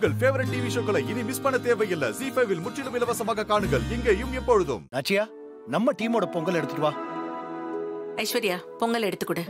உங்கள் favourite TV ஷோக்களை இனி miss பண்ண தேவையில்லை ஜி ஃபைவில் முற்றிலும் இலவசமாக காணுங்கள் இங்கேயும் எப்பொழுதும் நாச்சியா நம்ம டீமோட பொங்கல் எடுத்துட்டு வா ஐஸ்வர்யா பொங்கல் எடுத்து கொடு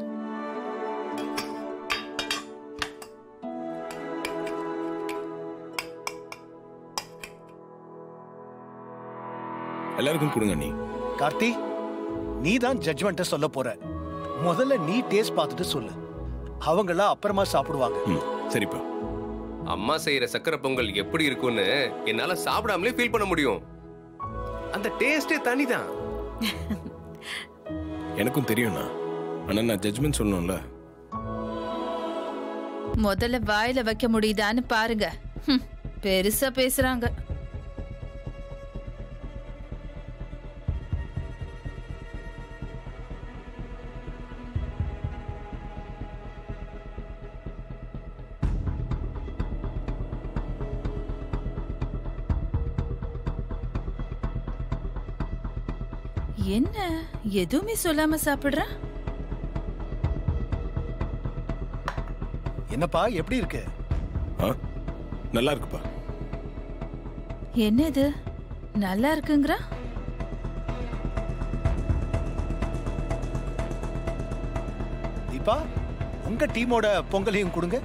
எல்லாருக்கும் கொடுங்க நீ கார்த்தி நீ தான் ஜட்ஜ்மெண்ட்டை சொல்ல போற முதல்ல நீ டேஸ்ட் பார்த்துட்டு சொல்லு அவங்கள அப்புறமா சாப்பிடுவாங்க ம் சரிப்பா அம்மா செய்யற சக்கரை பொங்கல் எப்படி இருக்கும்னு என்னால சாப்பிடாமலே ஃபீல் பண்ண முடியும் அந்த டேஸ்டே தனிதான் எனக்கும் தெரியும்ண்ணா ஆனா நான் ஜட்ஜ்மெண்ட் சொல்லணும்ல முதல்ல வாயில வைக்க முடியுதான்னு பாருங்க ஹம், பெருசா பேசுறாங்க என்ன எதுவுமே சொல்லாம சாப்பிடுறா என்னப்பா எப்படி இருக்கு ஆ நல்லா இருக்குப்பா என்ன இது நல்லா இருக்குங்கிறா தீபா உங்க டீமோட பொங்கலையும் கொடுங்க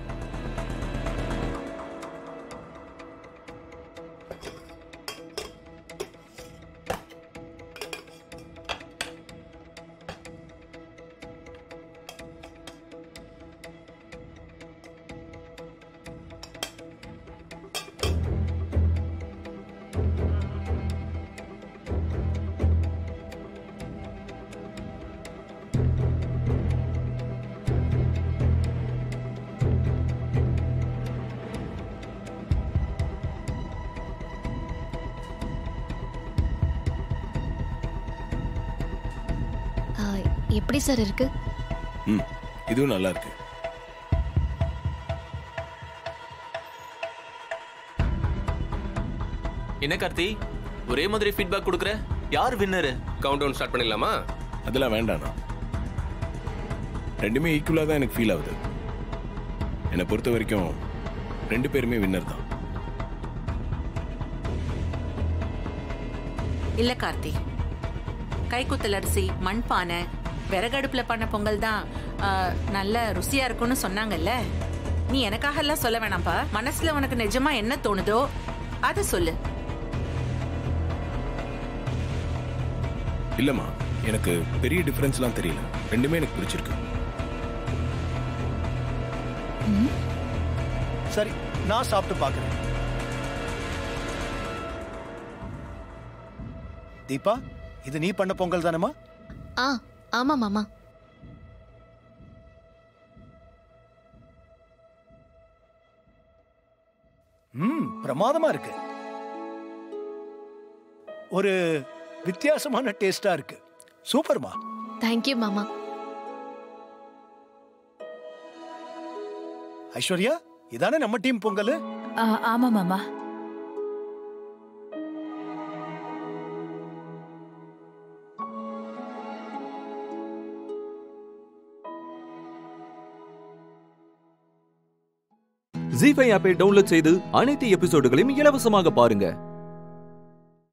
ஆ, எப்படி சார் இருக்கு ம் இதுவும் நல்லா இருக்கு என்ன கார்த்தி ஒரே மாதிரி ஃபீட்பேக் கொடுக்குற யார் வின்னரு கவுண்ட் டவுன் ஸ்டார்ட் பண்ணிடலாமா அதெல்லாம் வேண்டாண்ணா ரெண்டுமே ஈக்குவலாக தான் எனக்கு ஃபீல் ஆகுது என்னை பொறுத்த வரைக்கும் ரெண்டு பேருமே வின்னர் தான் இல்ல கார்த்தி கைக்குத்தல் அரிசி மண்பானை விறகடுப்புல பண்ண பொங்கல் தான் ஆ, நல்ல ருசியா இருக்கும்னு சொன்னாங்கல்ல நீ எனக்காக எல்லாம் சொல்ல வேணாம்ப்பா மனசுல உனக்கு நிஜமா என்ன தோணுதோ அதை சொல்லு இல்லைம்மா எனக்கு பெரிய டிஃப்ரென்ஸ்லாம் தெரியல ரெண்டுமே எனக்கு பிடிச்சிருக்கு சரி நான் சாப்பிட்டு பார்க்கறேன் தீபா இது நீ பண்ண பொங்கல் தானேமா ஆ ஆமா மாமா ம் பிரமாதமா இருக்கு ஒரு வித்தியாசமான டேஸ்டா இருக்கு சூப்பர்மா தேங்க்யூ மாமா ஐஸ்வர்யா இதானே நம்ம டீம் பொங்கல் ஆ, ஆமா மாமா ஜி ஃபைவ் ஆப்பை டவுன்லோட் செய்து அனைத்து எபிசோடுகளையும் இலவசமாக பாருங்க